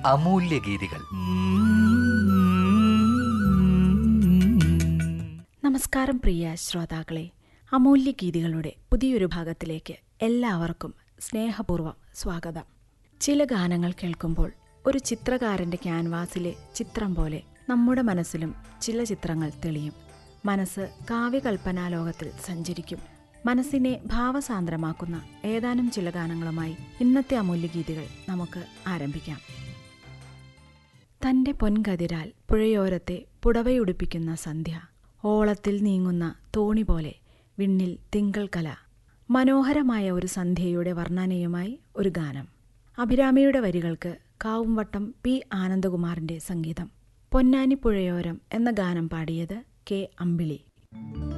അമൂല്യ ഗീതികൾ നമസ്കാരം പ്രിയ ശ്രോതാക്കളെ അമൂല്യ ഗീതികളുടെ പുതിയൊരു ഭാഗത്തിലേക്ക് എല്ലാവർക്കും സ്നേഹപൂർവ്വം സ്വാഗതം ചില ഗാനങ്ങൾ കേൾക്കുമ്പോൾ ഒരു ചിത്രകാരന്റെ ക്യാൻവാസിലെ ചിത്രം പോലെ നമ്മുടെ മനസ്സിലും ചില ചിത്രങ്ങൾ തെളിയും മനസ്സ് കാവ്യകൽപ്പനാ ലോകത്തിൽ സഞ്ചരിക്കും മനസ്സിനെ ഭാവസാന്ദ്രമാക്കുന്ന ഏതാനും ചില ഗാനങ്ങളുമായി ഇന്നത്തെ അമൂല്യ ഗീതികൾ നമുക്ക് ആരംഭിക്കാം തന്റെ പൊൻകതിരാൽ പുഴയോരത്തെ പുടവയുടുപ്പിക്കുന്ന സന്ധ്യ ഓളത്തിൽ നീങ്ങുന്ന തോണി പോലെ വിണ്ണിൽ തിങ്കൾ കല മനോഹരമായ ഒരു സന്ധ്യയുടെ വർണ്ണനയുമായി ഒരു ഗാനം അഭിരാമിയുടെ വരികൾക്ക് കാവുംവട്ടം പി ആനന്ദകുമാറിന്റെ സംഗീതം പൊന്നാനി പുഴയോരം എന്ന ഗാനം പാടിയത് കെ അമ്പിളി